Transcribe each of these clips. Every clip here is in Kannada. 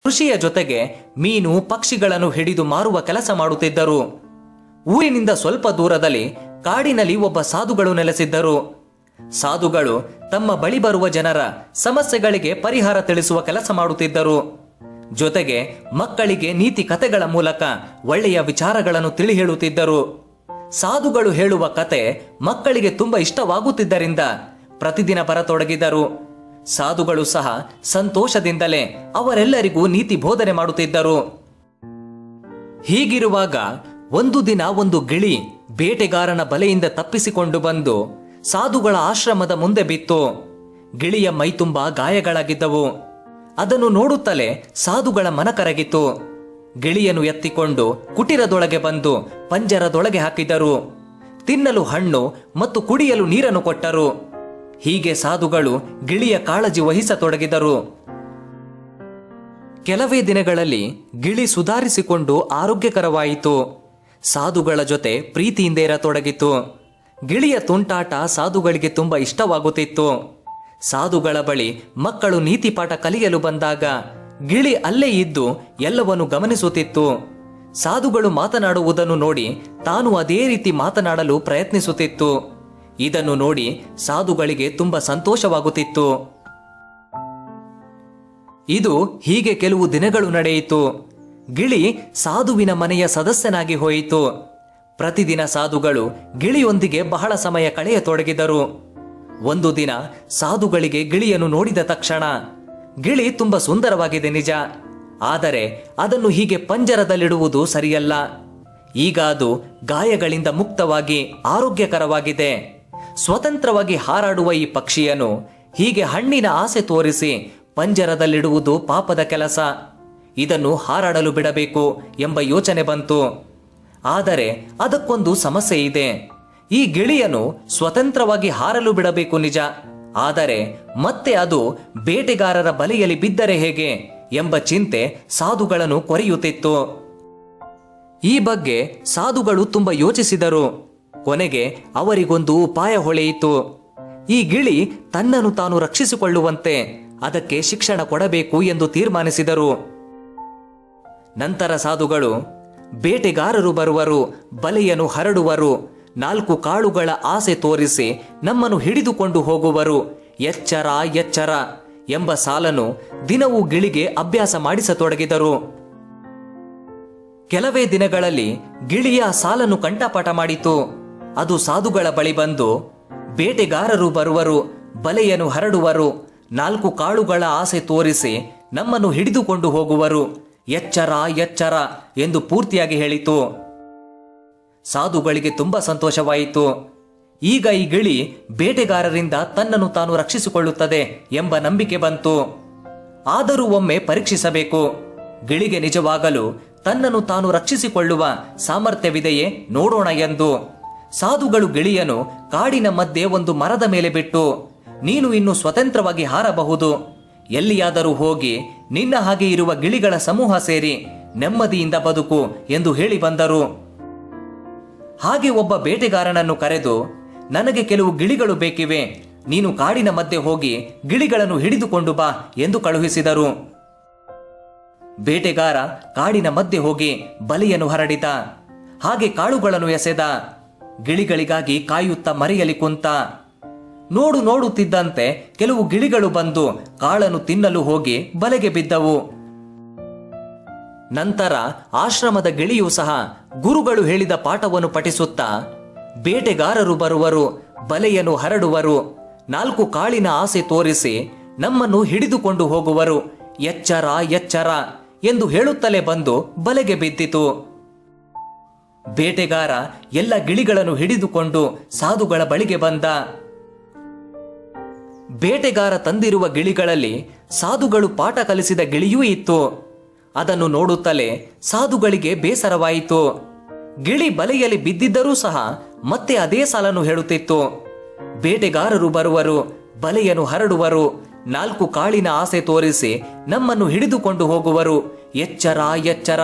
ಕೃಷಿಯ ಜೊತೆಗೆ ಮೀನು ಪಕ್ಷಿಗಳನ್ನು ಹಿಡಿದು ಮಾರುವ ಕೆಲಸ ಮಾಡುತ್ತಿದ್ದರು ಊರಿನಿಂದ ಸ್ವಲ್ಪ ದೂರದಲ್ಲಿ ಕಾಡಿನಲ್ಲಿ ಒಬ್ಬ ಸಾಧುಗಳು ನೆಲೆಸಿದ್ದರು ಸಾಧುಗಳು ತಮ್ಮ ಬಳಿ ಬರುವ ಜನರ ಸಮಸ್ಯೆಗಳಿಗೆ ಪರಿಹಾರ ತಿಳಿಸುವ ಕೆಲಸ ಮಾಡುತ್ತಿದ್ದರು ಜೊತೆಗೆ ಮಕ್ಕಳಿಗೆ ನೀತಿ ಕಥೆಗಳ ಮೂಲಕ ಒಳ್ಳೆಯ ವಿಚಾರಗಳನ್ನು ತಿಳಿ ಹೇಳುತ್ತಿದ್ದರು ಸಾಧುಗಳು ಹೇಳುವ ಕತೆ ಮಕ್ಕಳಿಗೆ ತುಂಬಾ ಇಷ್ಟವಾಗುತ್ತಿದ್ದರಿಂದ ಪ್ರತಿದಿನ ಬರತೊಡಗಿದರು ಸಾಧುಗಳು ಸಹ ಸಂತೋಷದಿಂದಲೇ ಅವರೆಲ್ಲರಿಗೂ ನೀತಿ ಬೋಧನೆ ಮಾಡುತ್ತಿದ್ದರು ಹೀಗಿರುವಾಗ ಒಂದು ದಿನ ಒಂದು ಗಿಳಿ ಬೇಟೆಗಾರನ ಬಲೆಯಿಂದ ತಪ್ಪಿಸಿಕೊಂಡು ಬಂದು ಸಾಧುಗಳ ಆಶ್ರಮದ ಮುಂದೆ ಬಿತ್ತು ಗಿಳಿಯ ಮೈತುಂಬ ಗಾಯಗಳಾಗಿದ್ದವು ಅದನ್ನು ನೋಡುತ್ತಲೇ ಸಾಧುಗಳ ಮನ ಕರಗಿತು ಗಿಳಿಯನ್ನು ಎತ್ತಿಕೊಂಡು ಕುಟಿರದೊಳಗೆ ಬಂದು ಪಂಜರದೊಳಗೆ ಹಾಕಿದರು ತಿನ್ನಲು ಹಣ್ಣು ಮತ್ತು ಕುಡಿಯಲು ನೀರನ್ನು ಕೊಟ್ಟರು ಹೀಗೆ ಸಾಧುಗಳು ಗಿಳಿಯ ಕಾಳಜಿ ವಹಿಸತೊಡಗಿದರು ಕೆಲವೇ ದಿನಗಳಲ್ಲಿ ಗಿಳಿ ಸುಧಾರಿಸಿಕೊಂಡು ಆರೋಗ್ಯಕರವಾಯಿತು ಸಾಧುಗಳ ಜೊತೆ ಪ್ರೀತಿಯಿಂದ ಇರತೊಡಗಿತು ಗಿಳಿಯ ತುಂಟಾಟ ಸಾಧುಗಳಿಗೆ ತುಂಬಾ ಇಷ್ಟವಾಗುತ್ತಿತ್ತು ಸಾಧುಗಳ ಬಳಿ ಮಕ್ಕಳು ನೀತಿಪಾಠ ಕಲಿಯಲು ಬಂದಾಗ ಗಿಳಿ ಅಲ್ಲೇ ಇದ್ದು ಎಲ್ಲವನ್ನು ಗಮನಿಸುತ್ತಿತ್ತು ಸಾಧುಗಳು ಮಾತನಾಡುವುದನ್ನು ನೋಡಿ ತಾನು ಅದೇ ರೀತಿ ಮಾತನಾಡಲು ಪ್ರಯತ್ನಿಸುತ್ತಿತ್ತು ಇದನ್ನು ನೋಡಿ ಸಾಧುಗಳಿಗೆ ತುಂಬಾ ಸಂತೋಷವಾಗುತ್ತಿತ್ತು ಇದು ಹೀಗೆ ಕೆಲವು ದಿನಗಳು ನಡೆಯಿತು ಗಿಳಿ ಸಾಧುವಿನ ಮನೆಯ ಸದಸ್ಯನಾಗಿ ಹೋಯಿತು ಪ್ರತಿದಿನ ಸಾಧುಗಳು ಗಿಳಿಯೊಂದಿಗೆ ಬಹಳ ಸಮಯ ಕಳೆಯತೊಡಗಿದರು ಒಂದು ದಿನ ಸಾಧುಗಳಿಗೆ ಗಿಳಿಯನ್ನು ನೋಡಿದ ತಕ್ಷಣ ಗಿಳಿ ತುಂಬಾ ಸುಂದರವಾಗಿದೆ ನಿಜ ಆದರೆ ಅದನ್ನು ಹೀಗೆ ಪಂಜರದಲ್ಲಿಡುವುದು ಸರಿಯಲ್ಲ ಈಗ ಅದು ಗಾಯಗಳಿಂದ ಮುಕ್ತವಾಗಿ ಆರೋಗ್ಯಕರವಾಗಿದೆ ಸ್ವತಂತ್ರವಾಗಿ ಹಾರಾಡುವ ಈ ಪಕ್ಷಿಯನ್ನು ಹೀಗೆ ಹಣ್ಣಿನ ಆಸೆ ತೋರಿಸಿ ಪಂಜರದಲ್ಲಿಡುವುದು ಪಾಪದ ಕೆಲಸ ಇದನ್ನು ಹಾರಾಡಲು ಬಿಡಬೇಕು ಎಂಬ ಯೋಚನೆ ಬಂತು ಆದರೆ ಅದಕ್ಕೊಂದು ಸಮಸ್ಯೆ ಇದೆ ಈ ಗಿಳಿಯನ್ನು ಸ್ವತಂತ್ರವಾಗಿ ಹಾರಲು ಬಿಡಬೇಕು ನಿಜ ಆದರೆ ಮತ್ತೆ ಅದು ಬೇಟೆಗಾರರ ಬಲೆಯಲ್ಲಿ ಬಿದ್ದರೆ ಹೇಗೆ ಎಂಬ ಚಿಂತೆ ಸಾಧುಗಳನ್ನು ಕೊರೆಯುತ್ತಿತ್ತು ಈ ಬಗ್ಗೆ ಸಾಧುಗಳು ತುಂಬಾ ಯೋಚಿಸಿದರು ಕೊನೆಗೆ ಅವರಿಗೊಂದು ಉಪಾಯ ಹೊಳೆಯಿತು ಈ ಗಿಳಿ ತನ್ನನ್ನು ತಾನು ರಕ್ಷಿಸಿಕೊಳ್ಳುವಂತೆ ಅದಕ್ಕೆ ಶಿಕ್ಷಣ ಕೊಡಬೇಕು ಎಂದು ತೀರ್ಮಾನಿಸಿದರು ನಂತರ ಸಾಧುಗಳು ಬೇಟೆಗಾರರು ಬರುವರು ಬಲೆಯನ್ನು ಹರಡುವರು ನಾಲ್ಕು ಕಾಳುಗಳ ಆಸೆ ತೋರಿಸಿ ನಮ್ಮನ್ನು ಹಿಡಿದುಕೊಂಡು ಹೋಗುವರು ಎಚ್ಚರ ಎಚ್ಚರ ಎಂಬ ಸಾಲನ್ನು ದಿನವೂ ಗಿಳಿಗೆ ಅಭ್ಯಾಸ ಮಾಡಿಸತೊಡಗಿದರು ಕೆಲವೇ ದಿನಗಳಲ್ಲಿ ಗಿಳಿಯ ಆ ಸಾಲನ್ನು ಕಂಠಪಾಠ ಮಾಡಿತು ಅದು ಸಾಧುಗಳ ಬಳಿ ಬಂದು ಬೇಟೆಗಾರರು ಬರುವರು ಬಲೆಯನ್ನು ಹರಡುವರು ನಾಲ್ಕು ಕಾಳುಗಳ ಆಸೆ ತೋರಿಸಿ ನಮ್ಮನ್ನು ಹಿಡಿದುಕೊಂಡು ಹೋಗುವರು ಎಚ್ಚರ ಎಚ್ಚರ ಎಂದು ಪೂರ್ತಿಯಾಗಿ ಹೇಳಿತು ಸಾಧುಗಳಿಗೆ ತುಂಬಾ ಸಂತೋಷವಾಯಿತು ಈಗ ಈ ಗಿಳಿ ಬೇಟೆಗಾರರಿಂದ ತನ್ನನ್ನು ತಾನು ರಕ್ಷಿಸಿಕೊಳ್ಳುತ್ತದೆ ಎಂಬ ನಂಬಿಕೆ ಬಂತು ಆದರೂ ಒಮ್ಮೆ ಪರೀಕ್ಷಿಸಬೇಕು ಗಿಳಿಗೆ ನಿಜವಾಗಲು ತನ್ನನ್ನು ತಾನು ರಕ್ಷಿಸಿಕೊಳ್ಳುವ ಸಾಮರ್ಥ್ಯವಿದೆಯೇ ನೋಡೋಣ ಎಂದು ಸಾಧುಗಳು ಗಿಳಿಯನು ಕಾಡಿನ ಮಧ್ಯೆ ಒಂದು ಮರದ ಮೇಲೆ ಬಿಟ್ಟು ನೀನು ಇನ್ನು ಸ್ವತಂತ್ರವಾಗಿ ಹಾರಬಹುದು ಎಲ್ಲಿಯಾದರೂ ಹೋಗಿ ನಿನ್ನ ಹಾಗೆ ಇರುವ ಗಿಳಿಗಳ ಸಮೂಹ ಸೇರಿ ನೆಮ್ಮದಿಯಿಂದ ಬದುಕು ಎಂದು ಹೇಳಿ ಬಂದರು ಹಾಗೆ ಒಬ್ಬ ಬೇಟೆಗಾರನನ್ನು ಕರೆದು ನನಗೆ ಕೆಲವು ಗಿಳಿಗಳು ಬೇಕಿವೆ ನೀನು ಕಾಡಿನ ಮಧ್ಯೆ ಹೋಗಿ ಗಿಳಿಗಳನ್ನು ಹಿಡಿದುಕೊಂಡು ಬಾ ಎಂದು ಕಳುಹಿಸಿದರು ಬೇಟೆಗಾರ ಕಾಡಿನ ಮಧ್ಯೆ ಹೋಗಿ ಬಲಿಯನ್ನು ಹರಡಿದ ಹಾಗೆ ಕಾಳುಗಳನ್ನು ಎಸೆದ ಗಿಳಿಗಳಿಗಾಗಿ ಕಾಯುತ್ತಾ ಮರೆಯಲಿ ಕುಂತ ನೋಡು ನೋಡುತ್ತಿದ್ದಂತೆ ಕೆಲವು ಗಿಳಿಗಳು ಬಂದು ಕಾಳನ್ನು ತಿನ್ನಲು ಹೋಗಿ ಬಲೆಗೆ ಬಿದ್ದವು ನಂತರ ಆಶ್ರಮದ ಗಿಳಿಯೂ ಸಹ ಗುರುಗಳು ಹೇಳಿದ ಪಾಠವನ್ನು ಪಠಿಸುತ್ತಾ ಬೇಟೆಗಾರರು ಬರುವರು ಬಲೆಯನ್ನು ಹರಡುವರು ನಾಲ್ಕು ಕಾಳಿನ ಆಸೆ ತೋರಿಸಿ ನಮ್ಮನ್ನು ಹಿಡಿದುಕೊಂಡು ಹೋಗುವರು ಎಚ್ಚರ ಎಚ್ಚರ ಎಂದು ಹೇಳುತ್ತಲೇ ಬಂದು ಬಲೆಗೆ ಬಿದ್ದಿತು ಬೇಟೆಗಾರ ಎಲ್ಲ ಗಿಳಿಗಳನ್ನು ಹಿಡಿದುಕೊಂಡು ಸಾಧುಗಳ ಬಳಿಗೆ ಬಂದ ಬೇಟೆಗಾರ ತಂದಿರುವ ಗಿಳಿಗಳಲ್ಲಿ ಸಾಧುಗಳು ಪಾಠ ಕಲಿಸಿದ ಗಿಳಿಯೂ ಇತ್ತು ಅದನ್ನು ನೋಡುತ್ತಲೇ ಸಾಧುಗಳಿಗೆ ಬೇಸರವಾಯಿತು ಗಿಳಿ ಬಲೆಯಲ್ಲಿ ಬಿದ್ದಿದ್ದರೂ ಸಹ ಮತ್ತೆ ಅದೇ ಸಾಲನ್ನು ಹೇಳುತ್ತಿತ್ತು ಬೇಟೆಗಾರರು ಬರುವರು ಬಲೆಯನ್ನು ಹರಡುವರು ನಾಲ್ಕು ಕಾಳಿನ ಆಸೆ ತೋರಿಸಿ ನಮ್ಮನ್ನು ಹಿಡಿದುಕೊಂಡು ಹೋಗುವರು ಎಚ್ಚರ ಎಚ್ಚರ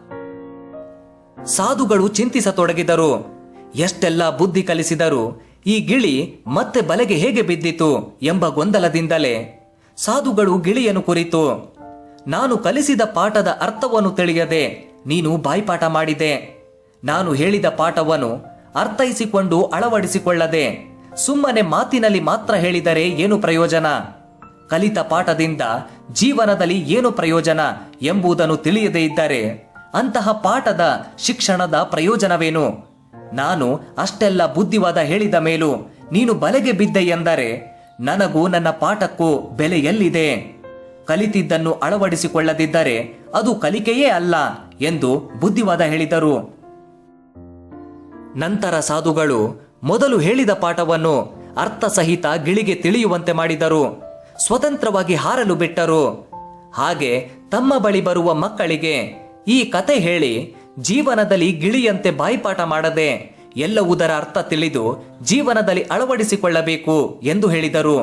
ಸಾಧುಗಳು ಚಿಂತಿಸತೊಡಗಿದರು ಎಷ್ಟೆಲ್ಲ ಬುದ್ಧಿ ಕಲಿಸಿದರೂ ಈ ಗಿಳಿ ಮತ್ತೆ ಬಲೆಗೆ ಹೇಗೆ ಬಿದ್ದಿತು ಎಂಬ ಗೊಂದಲದಿಂದಲೇ ಸಾಧುಗಳು ಗಿಳಿಯನ್ನು ಕುರಿತು ನಾನು ಕಲಿಸಿದ ಪಾಠದ ಅರ್ಥವನ್ನು ತಿಳಿಯದೆ ನೀನು ಬಾಯ್ಪಾಠ ಮಾಡಿದೆ ನಾನು ಹೇಳಿದ ಪಾಠವನ್ನು ಅರ್ಥೈಸಿಕೊಂಡು ಅಳವಡಿಸಿಕೊಳ್ಳದೆ ಸುಮ್ಮನೆ ಮಾತಿನಲ್ಲಿ ಮಾತ್ರ ಹೇಳಿದರೆ ಏನು ಪ್ರಯೋಜನ ಕಲಿತ ಪಾಠದಿಂದ ಜೀವನದಲ್ಲಿ ಏನು ಪ್ರಯೋಜನ ಎಂಬುದನ್ನು ತಿಳಿಯದೇ ಇದ್ದರೆ ಅಂತಹ ಪಾಠದ ಶಿಕ್ಷಣದ ಪ್ರಯೋಜನವೇನು ನಾನು ಅಷ್ಟೆಲ್ಲ ಬುದ್ಧಿವಾದ ಹೇಳಿದ ಮೇಲೂ ನೀನು ಬಲೆಗೆ ಬಿದ್ದೆ ಎಂದರೆ ನನಗೂ ನನ್ನ ಪಾಠಕ್ಕೂ ಬೆಲೆ ಎಲ್ಲಿದೆ ಕಲಿತಿದ್ದನ್ನು ಅಳವಡಿಸಿಕೊಳ್ಳದಿದ್ದರೆ ಅದು ಕಲಿಕೆಯೇ ಅಲ್ಲ ಎಂದು ಬುದ್ಧಿವಾದ ಹೇಳಿದರು ನಂತರ ಸಾಧುಗಳು ಮೊದಲು ಹೇಳಿದ ಪಾಠವನ್ನು ಅರ್ಥಸಹಿತ ಗಿಳಿಗೆ ತಿಳಿಯುವಂತೆ ಮಾಡಿದರು ಸ್ವತಂತ್ರವಾಗಿ ಹಾರಲು ಬಿಟ್ಟರು ಹಾಗೆ ತಮ್ಮ ಬಳಿ ಬರುವ ಮಕ್ಕಳಿಗೆ ಈ ಕತೆ ಹೇಳಿ ಜೀವನದಲ್ಲಿ ಗಿಳಿಯಂತೆ ಬಾಯಿಪಾಠ ಮಾಡದೆ ಎಲ್ಲವುದರ ಅರ್ಥ ತಿಳಿದು ಜೀವನದಲ್ಲಿ ಅಳವಡಿಸಿಕೊಳ್ಳಬೇಕು ಎಂದು ಹೇಳಿದರು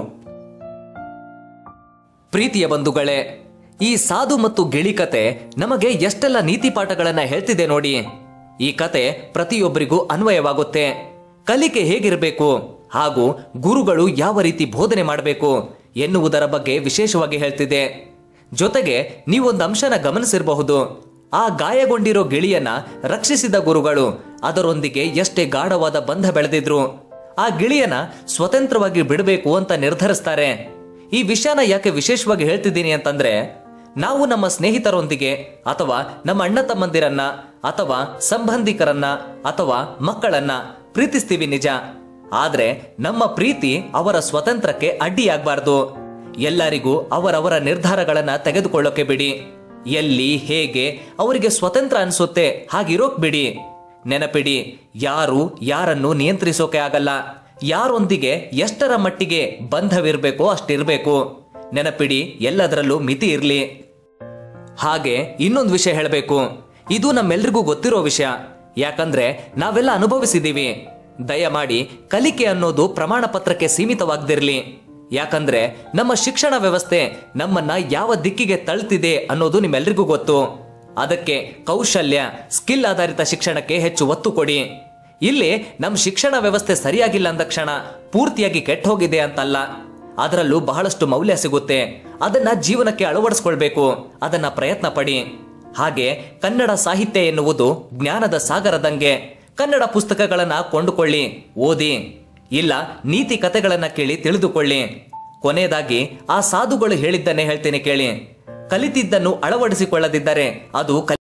ಪ್ರೀತಿಯ ಬಂಧುಗಳೇ ಈ ಸಾಧು ಮತ್ತು ಗಿಳಿ ಕತೆ ನಮಗೆ ಎಷ್ಟೆಲ್ಲ ನೀತಿ ಪಾಠಗಳನ್ನ ಹೇಳ್ತಿದೆ ನೋಡಿ ಈ ಕತೆ ಪ್ರತಿಯೊಬ್ಬರಿಗೂ ಅನ್ವಯವಾಗುತ್ತೆ ಕಲಿಕೆ ಹೇಗಿರಬೇಕು ಹಾಗೂ ಗುರುಗಳು ಯಾವ ರೀತಿ ಬೋಧನೆ ಮಾಡಬೇಕು ಎನ್ನುವುದರ ಬಗ್ಗೆ ವಿಶೇಷವಾಗಿ ಹೇಳ್ತಿದೆ ಜೊತೆಗೆ ನೀವೊಂದು ಅಂಶನ ಗಮನಿಸಿರಬಹುದು ಆ ಗಾಯಗೊಂಡಿರೋ ಗಿಳಿಯನ್ನ ರಕ್ಷಿಸಿದ ಗುರುಗಳು ಅದರೊಂದಿಗೆ ಎಷ್ಟೇ ಗಾಢವಾದ ಬಂಧ ಬೆಳೆದಿದ್ರು ಆ ಗಿಳಿಯನ್ನ ಸ್ವತಂತ್ರವಾಗಿ ಬಿಡಬೇಕು ಅಂತ ನಿರ್ಧರಿಸ್ತಾರೆ ಈ ವಿಷಯನ ಯಾಕೆ ವಿಶೇಷವಾಗಿ ಹೇಳ್ತಿದ್ದೀನಿ ಅಂತಂದ್ರೆ ನಾವು ನಮ್ಮ ಸ್ನೇಹಿತರೊಂದಿಗೆ ಅಥವಾ ನಮ್ಮ ಅಣ್ಣ ತಮ್ಮಂದಿರನ್ನ ಅಥವಾ ಸಂಬಂಧಿಕರನ್ನ ಅಥವಾ ಮಕ್ಕಳನ್ನ ಪ್ರೀತಿಸ್ತೀವಿ ನಿಜ ಆದ್ರೆ ನಮ್ಮ ಪ್ರೀತಿ ಅವರ ಸ್ವತಂತ್ರಕ್ಕೆ ಅಡ್ಡಿಯಾಗಬಾರ್ದು ಎಲ್ಲರಿಗೂ ಅವರವರ ನಿರ್ಧಾರಗಳನ್ನ ತೆಗೆದುಕೊಳ್ಳೋಕೆ ಬಿಡಿ ಎಲ್ಲಿ ಹೇಗೆ ಅವರಿಗೆ ಸ್ವತಂತ್ರ ಅನ್ಸುತ್ತೆ ಹಾಗಿರೋಕ್ ಬಿಡಿ ನೆನಪಿಡಿ ಯಾರು ಯಾರನ್ನು ನಿಯಂತ್ರಿಸೋಕೆ ಆಗಲ್ಲ ಯಾರೊಂದಿಗೆ ಎಷ್ಟರ ಮಟ್ಟಿಗೆ ಬಂಧವಿರಬೇಕೋ ಅಷ್ಟಿರ್ಬೇಕು ನೆನಪಿಡಿ ಎಲ್ಲದರಲ್ಲೂ ಮಿತಿ ಇರ್ಲಿ ಹಾಗೆ ಇನ್ನೊಂದು ವಿಷಯ ಹೇಳಬೇಕು ಇದು ನಮ್ಮೆಲ್ರಿಗೂ ಗೊತ್ತಿರೋ ವಿಷಯ ಯಾಕಂದ್ರೆ ನಾವೆಲ್ಲ ಅನುಭವಿಸಿದ್ದೀವಿ ದಯಮಾಡಿ ಕಲಿಕೆ ಅನ್ನೋದು ಪ್ರಮಾಣ ಪತ್ರಕ್ಕೆ ಸೀಮಿತವಾಗದಿರ್ಲಿ ಯಾಕಂದ್ರೆ ನಮ್ಮ ಶಿಕ್ಷಣ ವ್ಯವಸ್ಥೆ ನಮ್ಮನ್ನ ಯಾವ ದಿಕ್ಕಿಗೆ ತಳ್ತಿದೆ ಅನ್ನೋದು ನಿಮ್ಮೆಲ್ರಿಗೂ ಗೊತ್ತು ಅದಕ್ಕೆ ಕೌಶಲ್ಯ ಸ್ಕಿಲ್ ಆಧಾರಿತ ಶಿಕ್ಷಣಕ್ಕೆ ಹೆಚ್ಚು ಒತ್ತು ಕೊಡಿ ಇಲ್ಲಿ ನಮ್ಮ ಶಿಕ್ಷಣ ವ್ಯವಸ್ಥೆ ಸರಿಯಾಗಿಲ್ಲ ಅಂದ ಕ್ಷಣ ಪೂರ್ತಿಯಾಗಿ ಕೆಟ್ಟ ಹೋಗಿದೆ ಅಂತಲ್ಲ ಅದರಲ್ಲೂ ಬಹಳಷ್ಟು ಮೌಲ್ಯ ಸಿಗುತ್ತೆ ಅದನ್ನ ಜೀವನಕ್ಕೆ ಅಳವಡಿಸ್ಕೊಳ್ಬೇಕು ಅದನ್ನ ಪ್ರಯತ್ನ ಪಡಿ ಹಾಗೆ ಕನ್ನಡ ಸಾಹಿತ್ಯ ಎನ್ನುವುದು ಜ್ಞಾನದ ಸಾಗರದಂಗೆ ಕನ್ನಡ ಪುಸ್ತಕಗಳನ್ನ ಕೊಂಡುಕೊಳ್ಳಿ ಓದಿ ಇಲ್ಲ ನೀತಿ ಕಥೆಗಳನ್ನ ಕೇಳಿ ತಿಳಿದುಕೊಳ್ಳಿ ಕೊನೆಯದಾಗಿ ಆ ಸಾಧುಗಳು ಹೇಳಿದ್ದನ್ನೇ ಹೇಳ್ತೇನೆ ಕೇಳಿ ಕಲಿತಿದ್ದನ್ನು ಅಳವಡಿಸಿಕೊಳ್ಳದಿದ್ದರೆ ಅದು ಕಲಿ